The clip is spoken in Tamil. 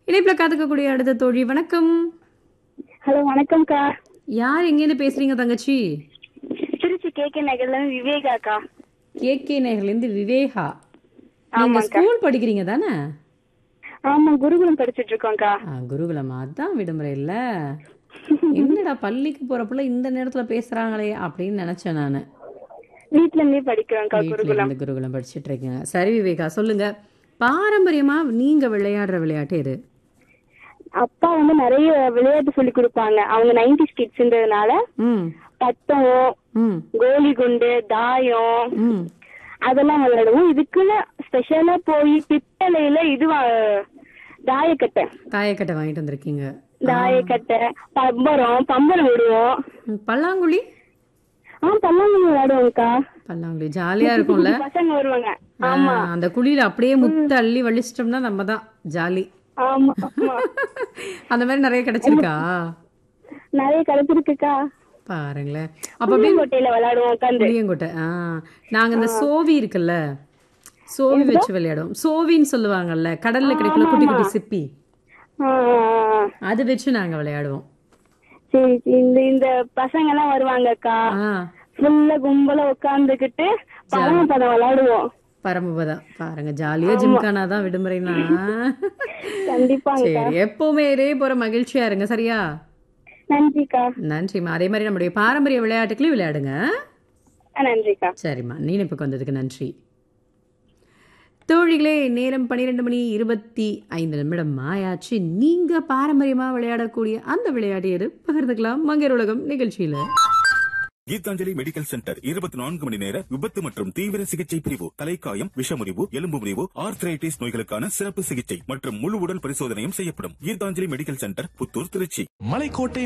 இணைப்புல காத்துக்கக்கூடிய அடுத்த தோழி வணக்கம் ஹலோ வணக்கம்க்கா யார் எங்கேருந்து பேசுறீங்க தங்கச்சி திருச்சி கேகே நகர்ல இருந்து விவேகாக்கா கே கே நகர்லேருந்து விவேகா நீங்க ஆமாக்கா ஸ்கூல் படிக்கிறீங்க தானே ஆமா குருகுலம் படிச்சிட்டு இருக்கோம்க்கா ஆ, குருகுலம் அதான் விடுமுறை இல்ல என்னடா பள்ளிக்கு போற புள்ள இந்த நேரத்துல பேசுறாங்களே அப்படின்னு நினைச்சேன் நானு வீட்ல இருந்தே படிக்கிறோம்க்கா வீட்ல குருகுலம் இருந்து குருகுலம் படிச்சிட்டு இருக்கீங்க சரி விவேகா சொல்லுங்க பாரம்பரியமா நீங்க விளையாடுற விளையாட்டு எது அப்பா வந்து நிறைய விளையாட்டு சொல்லி கொடுப்பாங்க அவங்க நைன்டி கிட்ஸ்ன்றதுனால ம் பட்டம் ம் கோலி குண்டு தாயம் ம் அதெல்லாம் விளையாடுவோம் இதுக்குன்னு ஸ்பெஷலா போய் பித்தளையில இது வா- தாயக்கட்டை தாயக்கட்டை வாங்கிட்டு வந்திருக்கீங்க தாயக்கட்டை பம்பரம் பம்பரம் விடுவோம் ம், பல்லாங்குழி ஆ பல்லாங்குழி விளையாடுவோம்க்கா பல்லாங்குழி ஜாலியா இருக்கும்ல பசங்க வருவாங்க ஆ, அந்த குழியில அப்படியே முத்து அள்ளி வலிச்சிட்டோம்னா நம்ம தான் ஜாலி ஆமா ஆமா அந்த மாதிரி நிறைய கிடைச்சிருக்கா நிறைய கிடைச்சிருக்குக்கா பாருங்களேன் அப்ப அப்படியே கோட்டையில விளையாடுவோம் உட்காந்து புளியங்கொட்டை ஆ நாங்க இந்த சோவி இருக்குல்ல சோவி வச்சு விளையாடுவோம் சோவின்னு சொல்லுவாங்கல்ல கடல்ல கிடைக்கல குட்டி குட்டி சிப்பி அது வச்சு நாங்க விளையாடுவோம் சரி சரி. இந்த இந்த பசங்க எல்லாம் வருவாங்கக்கா ஆ ஃபுல்லா கும்பல உட்காந்துக்கிட்டு பழம் விளையாடுவோம் பரமபதம் பாருங்க ஜாலியா ஜிம்கானா தான் விடுமுறைனா கண்டிப்பாங்க சரி எப்பவுமே இதே போற மகிழ்ச்சியா இருங்க சரியா நன்றிக்கா நன்றிம்மா அதே மாதிரி நம்முடைய பாரம்பரிய விளையாட்டுகளையும் விளையாடுங்க ஆ, நன்றிக்கா சரிம்மா நீனப்புக்கு வந்ததுக்கு நன்றி தோழிகளே நேரம் பன்னிரெண்டு மணி இருபத்தி ஐந்து நிமிடம் ஆயாச்சு நீங்க பாரம்பரியமா விளையாடக்கூடிய அந்த விளையாட்டு எது பகிர்ந்துக்கலாம் மங்கர் உலகம் நிகழ்ச்சியில கீதாஞ்சலி மெடிக்கல் சென்டர் இருபத்தி நான்கு மணி நேர விபத்து மற்றும் தீவிர சிகிச்சை பிரிவு தலைக்காயம் விஷமுறிவு எலும்பு முறிவு ஆர்த்ரைட்டிஸ் நோய்களுக்கான சிறப்பு சிகிச்சை மற்றும் முழு உடல் பரிசோதனையும் செய்யப்படும் கீதாஞ்சலி மெடிக்கல் சென்டர் புத்தூர் திருச்சி மலைக்கோட்டை